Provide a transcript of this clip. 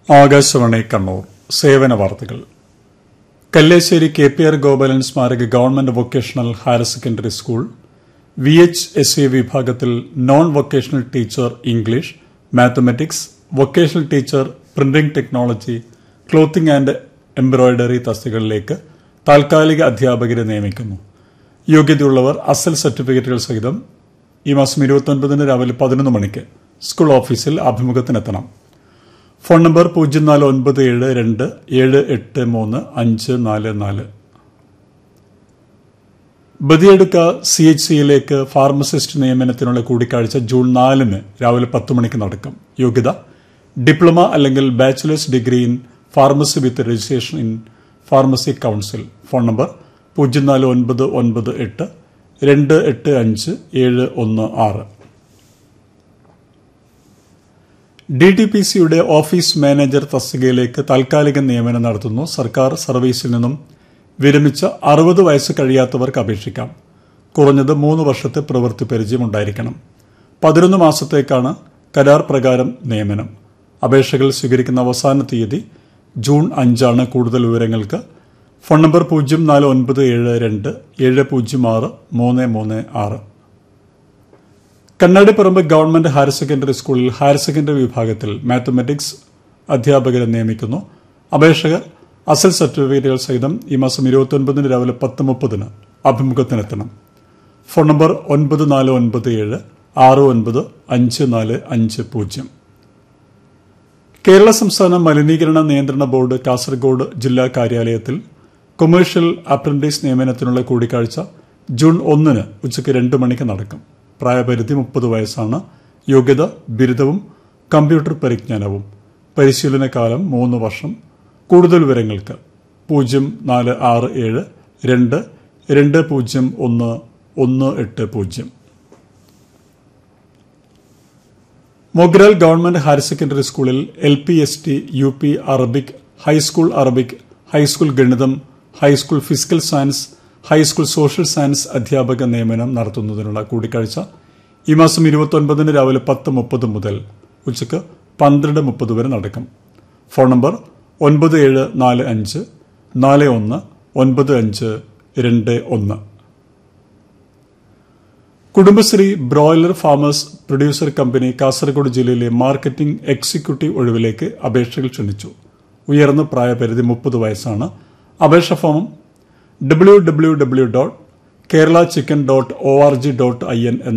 ആകാശവാണി കണ്ണൂർ സേവന വാർത്തകൾ Kallessery K P R Gopalan സ്മാരക government vocational higher secondary school V H S E വിഭാഗത്തിൽ non vocational teacher English mathematics vocational teacher printing technology clothing and embroidery തസ്തികകളിലേക്ക് താൽക്കാലിക അധ്യാപകരെ നിയമിക്കുന്നു യോഗ്യതയുള്ളവർ അസൽ സർട്ടിഫിക്കറ്റുകൾ സഹിതം ഈ മാസം ഇരുപത്തൊൻപതിന് രാവിലെ പതിനൊന്ന് മണിക്ക് സ്കൂൾ ഓഫീസിൽ അഭിമുഖത്തിനെത്തണം ഫോൺ നമ്പർ പൂജ്യം നാല് ഒൻപത് ഏഴ് രണ്ട് ഏഴ് എട്ട് മൂന്ന് അഞ്ച് നാല് നാല് ബദിയടുക്ക സി എച്ച് സിയിലേക്ക് ഫാർമസിസ്റ്റ് നിയമനത്തിനുള്ള കൂടിക്കാഴ്ച ജൂൺ നാലിന് രാവിലെ പത്ത് മണിക്ക് നടക്കും യോഗ്യത ഡിപ്ലോമ അല്ലെങ്കിൽ bachelors degree in pharmacy with registration in pharmacy council phone number പൂജ്യം നാല് ഒൻപത് ഒൻപത് എട്ട് രണ്ട് എട്ട് അഞ്ച് ഏഴ് ഒന്ന് ആറ് ഡി ടി പി സിയുടെ ഓഫീസ് മാനേജർ തസ്തികയിലേക്ക് താൽക്കാലിക നിയമനം നടത്തുന്നു സർക്കാർ സർവീസിൽ നിന്നും വിരമിച്ച അറുപത് വയസ്സ് കഴിയാത്തവർക്ക് അപേക്ഷിക്കാം കുറഞ്ഞത് മൂന്ന് വർഷത്തെ പ്രവൃത്തി പരിചയമുണ്ടായിരിക്കണം പതിനൊന്ന് മാസത്തേക്കാണ് കരാർ പ്രകാരം നിയമനം അപേക്ഷകൾ സ്വീകരിക്കുന്ന അവസാന തീയതി ജൂൺ അഞ്ചാണ് കൂടുതൽ വിവരങ്ങൾക്ക് ഫോൺ നമ്പർ പൂജ്യം നാല് ഒൻപത് ഏഴ് രണ്ട് ഏഴ് പൂജ്യം ആറ് മൂന്ന് മൂന്ന് ആറ് കണ്ണാടിപ്പറമ്പ് ഗവൺമെന്റ് ഹയർ സെക്കൻഡറി സ്കൂളിൽ ഹയർ സെക്കൻഡറി വിഭാഗത്തിൽ മാത്തമാറ്റിക്സ് അധ്യാപകരെ നിയമിക്കുന്നു അപേക്ഷകർ അസൽ സർട്ടിഫിക്കറ്റുകൾ സഹിതം ഈ മാസം ഇരുപത്തിയൊൻപതിന് രാവിലെ പത്ത് മുപ്പതിന് അഭിമുഖത്തിനെത്തണം ഫോൺ നമ്പർ ഒൻപത് നാല് ഒൻപത് ഏഴ് ആറ് ഒൻപത് അഞ്ച് നാല് അഞ്ച് പൂജ്യം കേരള സംസ്ഥാന മലിനീകരണ നിയന്ത്രണ ബോർഡ് കാസർഗോഡ് ജില്ലാ കാര്യാലയത്തിൽ കൊമേഴ്ഷ്യൽ അപ്രന്റീസ് നിയമനത്തിനുള്ള കൂടിക്കാഴ്ച ജൂൺ ഒന്നിന് ഉച്ചയ്ക്ക് രണ്ട് മണിക്ക് നടക്കും പ്രായപരിധി മുപ്പത് വയസ്സാണ് യോഗ്യത ബിരുദവും കമ്പ്യൂട്ടർ പരിജ്ഞാനവും പരിശീലന കാലം മൂന്ന് വർഷം കൂടുതൽ വിവരങ്ങൾക്ക് പൂജ്യം നാല് ആറ് ഏഴ് രണ്ട് രണ്ട് പൂജ്യം ഒന്ന് ഒന്ന് എട്ട് പൂജ്യം മൊഗ്രാൽ ഗവൺമെന്റ് ഹയർ സെക്കൻഡറി സ്കൂളിൽ L P S T U P Arabic high school Arabic high school ഗണിതം high school physical science high school social science അധ്യാപക നിയമനം നടത്തുന്നതിനുള്ള കൂടിക്കാഴ്ച ഈ മാസം ഇരുപത്തൊൻപതിന് രാവിലെ പത്ത് മുപ്പത് മുതൽ ഉച്ചയ്ക്ക് പന്ത്രണ്ട് മുപ്പത് വരെ നടക്കും ഫോൺ നമ്പർ ഒൻപത് ഏഴ് നാല് അഞ്ച് നാല് ഒന്ന് ഒൻപത് അഞ്ച് രണ്ട് ഒന്ന് Kudumbashree broiler farmers producer company Kasaragod ജില്ലയിലെ മാർക്കറ്റിംഗ് എക്സിക്യൂട്ടീവ് ഒഴിവിലേക്ക് അപേക്ഷകൾ ക്ഷണിച്ചു ഉയർന്ന പ്രായപരിധി മുപ്പത് വയസ്സാണ് അപേക്ഷ ഫോമും W W W dot Kerala chicken dot O R G dot I N